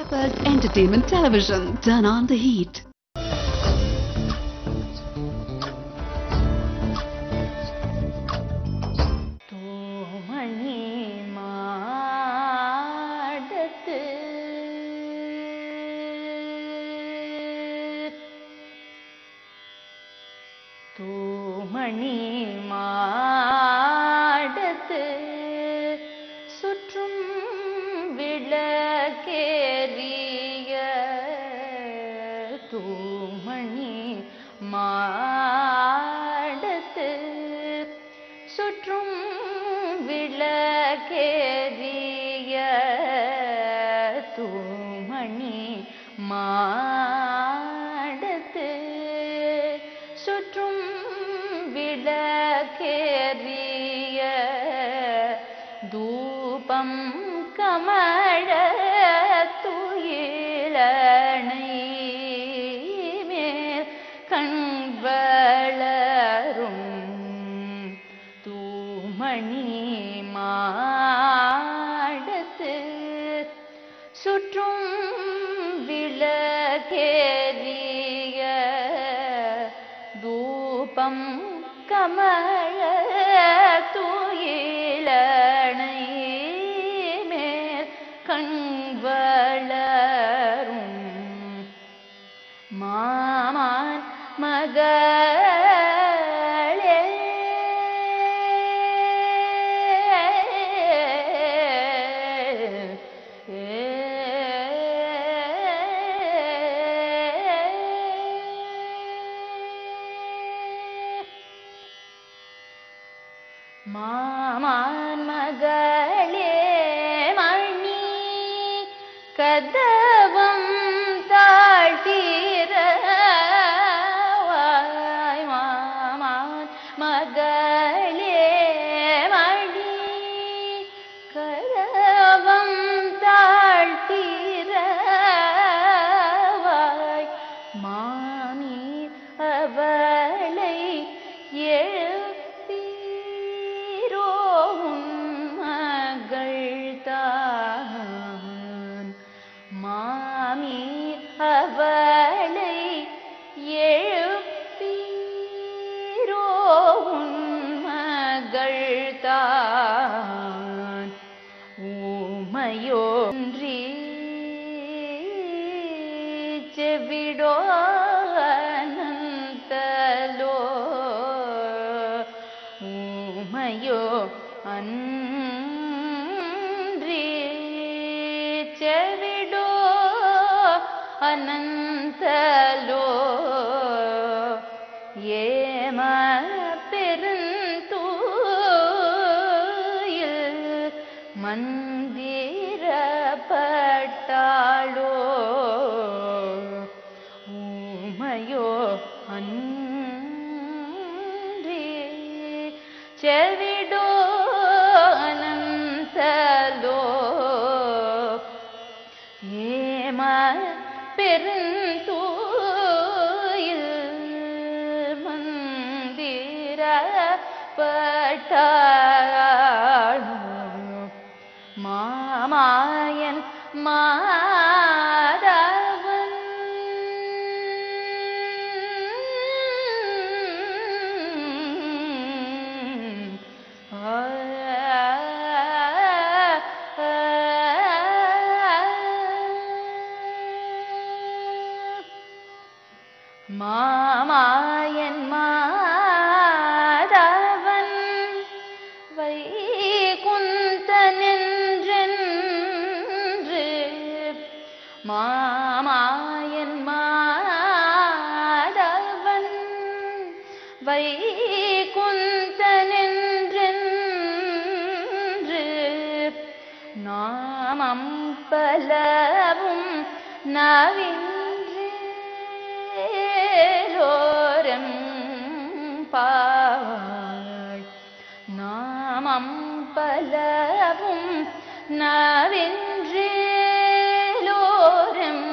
First Entertainment Television. Turn on the heat. தூமணி மாடத்து தூமணி மாடத்து சுற்றும் விளக்கேறிய தூமணி மாடத்து சுற்றும் விளக்கேறிய தூமணி மாடத்து சுற்றும் விளக்கேறிய தூபம் கமழ துயிலணை மேல் கண் வளரும் தூமணி மாடத்து சுற்றும் விளக்கேறிய தூபம் கமழ துயிலணை மேல் கண் வளரும் மாமான் மகளே மாமான் மகளே மணி கதவம் தாழ்த்தீர வாய் மாமான் மகளே மணி கதவம் தாழ்த்தீர வாய் மாமி அவளை எழுப்பீரோ உன் மகள் தான் மாமி அவளை எழுப்பீரோ உன் மகள் தான் ஊமையோன்றி செவிடோ அனந்தலோ ஊமையோ அன்றி செவிடோ அனந்தலோ ஏம பெருந்தூயில் மந்திரப்பட்டாளோ ஊமையோ அன்றி செவிடோ அனந்தலோ ஏம பெருந்தூயில் மந்திர பட்டாளோ மாமாயன் மாதவன் மாமாயன் மாதவன் வைகுந்தனென்றென்று மாமாயன் மாதவன் வைகுந்தனென்றென்று நாமம் பலவும் நவின்றேலோரம் பாய் நாமம் பலவும் நவின்றேலோரம்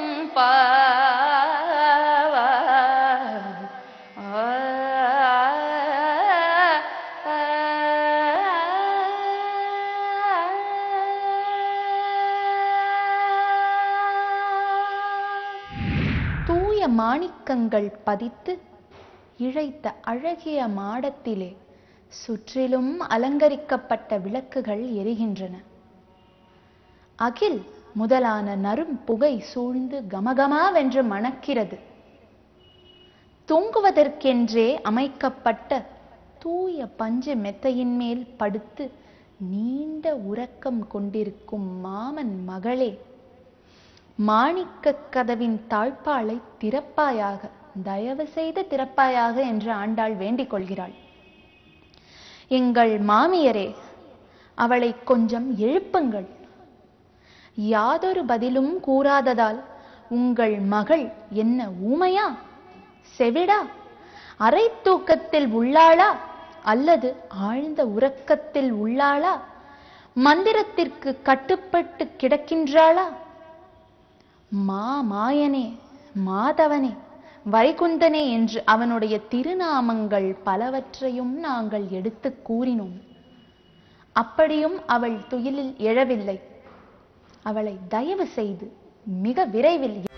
பாவாய் ஆ ஆ மாணிக்கங்கள் பதித்து இழைத்த அழகிய மாடத்திலே சுற்றிலும் அலங்கரிக்கப்பட்ட விளக்குகள் எரிகின்றன அகில் முதலான நரும் புகை சூழ்ந்து கமகமாவென்று மணக்கிறது தூங்குவதற்கென்றே அமைக்கப்பட்ட தூய பஞ்சு மெத்தையின் மேல் படுத்து நீண்ட உறக்கம் கொண்டிருக்கும் மாமன் மகளே மாணிக்கக் கதவின் தாழ்பாளை திறப்பாயாக தயவு செய்து திறப்பாயாக என்று ஆண்டாள் வேண்டிக் கொள்கிறாள் எங்கள் மாமியரே அவளை கொஞ்சம் எழுப்புங்கள் யாதொரு பதிலும் கூறாததால் உங்கள் மகள் என்ன ஊமையா செவிடா அரை தூக்கத்தில் உள்ளாளா அல்லது ஆழ்ந்த உறக்கத்தில் உள்ளாளா மந்திரத்திற்கு கட்டுப்பட்டு கிடக்கின்றாளா மா மாயனே மாதவனே வைகுந்தனே என்று அவனுடைய திருநாமங்கள் பலவற்றையும் நாங்கள் எடுத்துக் கூறினோம் அப்படியும் அவள் துயிலில் எழவில்லை அவளை தயவு செய்து மிக விரைவில்